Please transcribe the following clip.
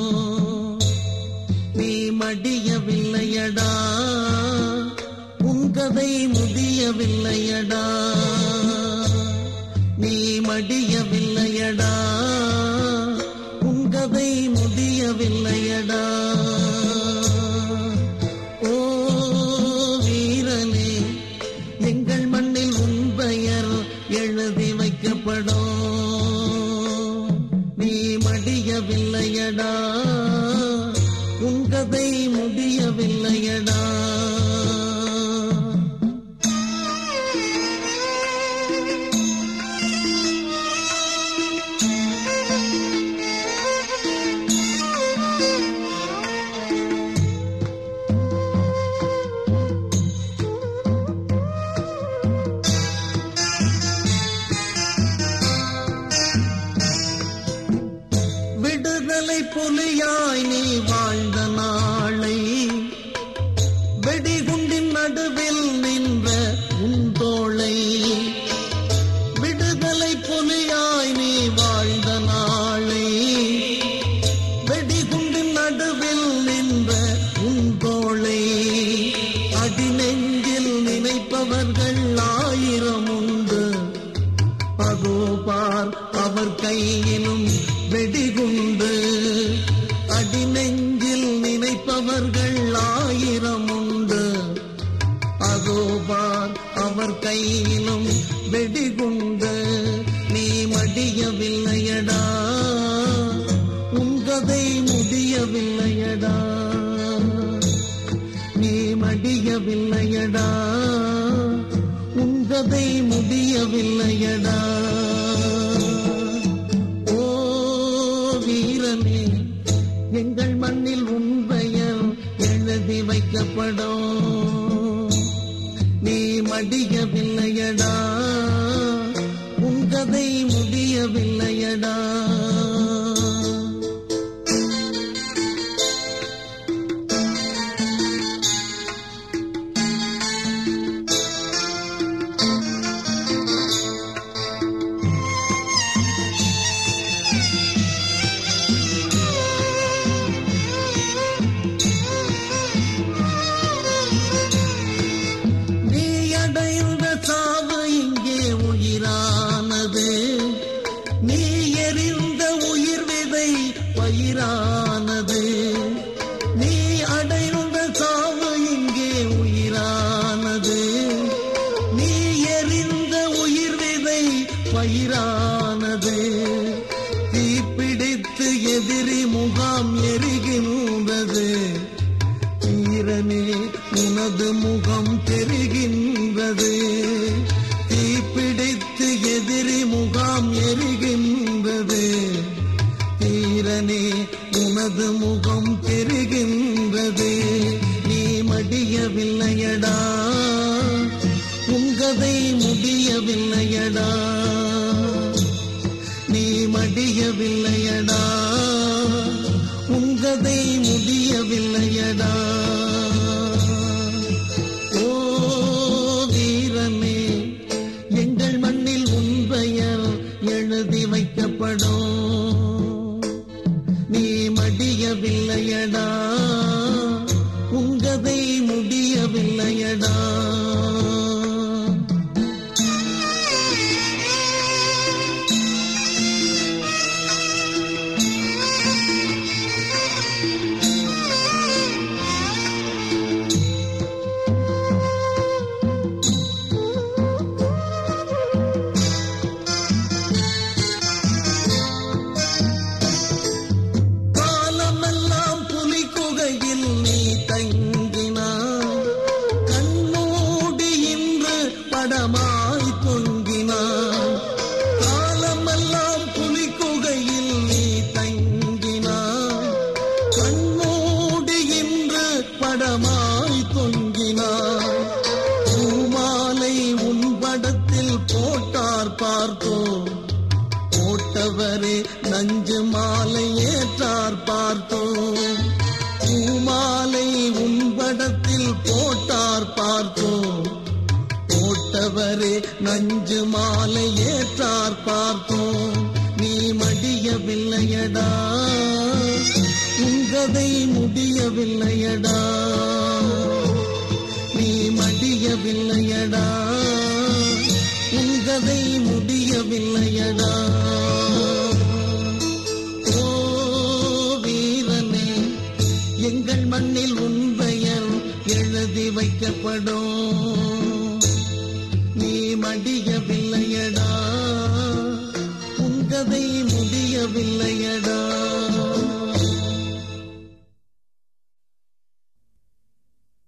நீ மடியவில்லையடா உங்கதை முதியவில்லையடா நீ மடியவில்லையடா உங்கதை முடியவில்லையடா ஓ வீரனே எங்கள் மண்ணில் உன் பெயர் எழுதி வைக்கப்படும் நீ மடியவில்லையடா உங்கதை முடியவில்லையடா விடுதலை புலியாய் நீ வாழ்ந்த நாளை வெடிகுண்டின் நடுவில் நின்ற உன் தோளை விடுதலை புலியாய் நீ வாழ்ந்த நாளை வெடிகுண்டின் நடுவில் நின்ற உன் தோளை அடிநெஞ்சில் நினைப்பவர்கள் ஆயிரம் உண்டு அதோ பார் அவர் கையிலும் வெடிகுண்டு அடிநெஞ்சில் நினைப்பவர்கள் ஆயிரம் உண்டு அதோ பார் அவர் கையிலும் வெடிகுண்டு நீ மடியவில்லையடா உங்கதை முடியவில்லையடா நீ மடியவில்லையடா உங்கதை முடியவில்லையடா ஓ வீரனே எங்கள் மண்ணில் உன் பெயர் எழுதி வைக்கப்படும் நீ மடியவில்லையடா உங்கதை முடியவில்லையடா நீ அடைந்த சாவு இங்கே உயிரானது நீ எரிந்த உயிர் விதை பயிரானது நீ அடைந்த சாவு இங்கே உயிரானது நீ எரிந்த உயிர் விதை பயிரானது தீப்பிடித்து எதிரி முகாம் எரிகின்றது வீரனே உனது முகம் தெரிகின்றது தீப்பிடித்து எதிரி முகாம் எரிகின்றது வீரனே உனது முகம் தெரிகின்றது நீ மடியவில்லையடா உங்கதை முடியவில்லையடா நீ மடியவில்லையடா உங்கதை முடியவில்லையடா ஓ வீரனே எங்கள் மண்ணில் உன் பெயர் எழுதி வைக்கப்படும் நீ மடியவில்லையடா உங்கதை முடியவில்லையடா காலமெல்லாம் புலி குகையில் நீ தங்கினாய் கண்மூடி இன்று படமாய் தொங்கினாய் காலமெல்லாம் புலி குகையில் நீ தங்கினாய் கண்மூடி இன்று படமாய் தொங்கினாய் பூமாலை உன் படத்தில் போட்டார் பார்த்தோம் போட்டவரே நஞ்சு மாலை ஏற்றார் பார்த்தோம் பூமாலை உன்படத்தில் போட்டார் பார்த்தோம் போட்டவரே நஞ்சு மாலை ஏற்றார் பார்த்தோம் நீ மடியவில்லையடா கதை முடியவில்லையடா நீ மடியவில்லையடா உன் கதை முடியவில்லையடா ஓ வீரனே எங்கள் மண்ணில் உன் பெயர் எழுதி வைக்கப்படும்